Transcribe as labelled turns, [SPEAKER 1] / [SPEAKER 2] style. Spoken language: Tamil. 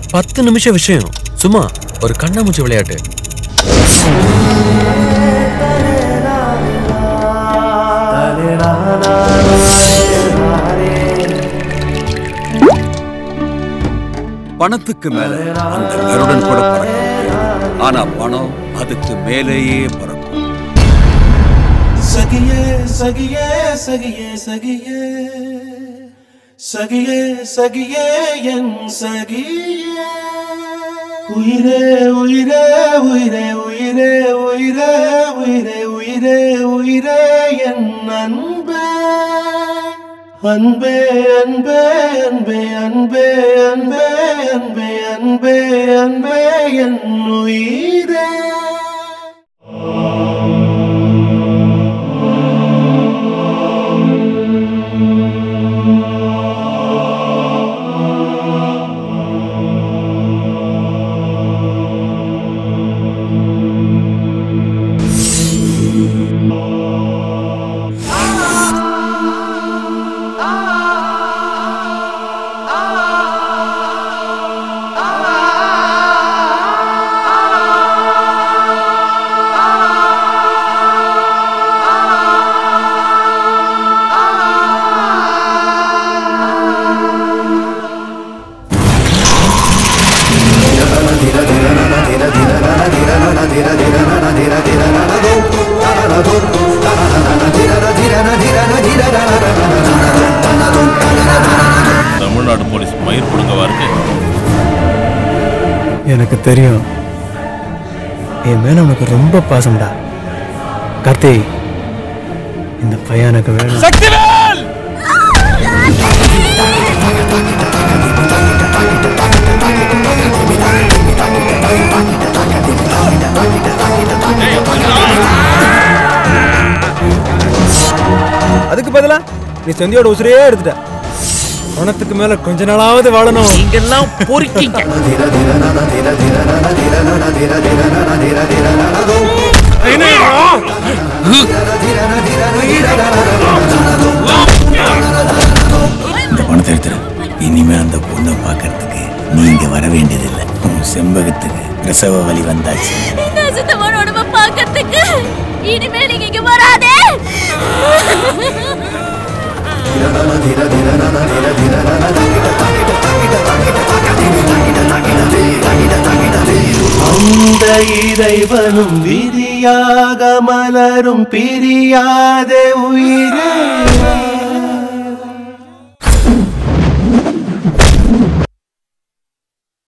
[SPEAKER 1] பத்து நிமிஷம் விஷயம் சும்மா ஒரு கண்ணாமூச்சி விளையாட்டு
[SPEAKER 2] பணத்துக்கு மேல அந்த கருடன் கூட பறக்கும் ஆனா பணம் அதுக்கு மேலேயே பறக்கும்
[SPEAKER 3] சகியே சகியே சகியே சகியே சகியே சகியே என் சகியே உயிரே உயிரே உயிரே உயிரே உயிரே உயிரே உயிரே உயிரே என் அன்பே அன்பே அன்பே அன்பே அன்பே அன்பே அன்பே அன்பே அன்பே என் உயிரே
[SPEAKER 4] தமிழ்நாடு போலீஸ் மயிர் புடுங்கவா இருக்கு
[SPEAKER 5] எனக்கு தெரியும் என் மேல உனக்கு ரொம்ப பாசம்டா கார்த்தி இந்த பையன் எனக்கு வேணும் அதுக்கு பதிலா நீ செந்தியோட உசுரையே எடுத்துட்ட பணத்துக்கு மேல கொஞ்ச நாளாவது வாழணும்
[SPEAKER 4] நீங்கெல்லாம் பொறுக்கீங்க
[SPEAKER 6] இந்த பணத்தை எடுத்துரு இனிமே அந்த பொண்ணை பார்க்கறதுக்கு நீ இங்க வர வேண்டியதில்லை உன் செம்பகத்துக்கு பிரசவ வலி வந்தாச்சு
[SPEAKER 7] இந்த சுத்தமான உடம்ப பார்க்கறதுக்கு இனிமேல் நீங்க இங்க வராதே
[SPEAKER 3] அந்த இறைவனும் விதியாக மலரும் பிரியாத உயிரே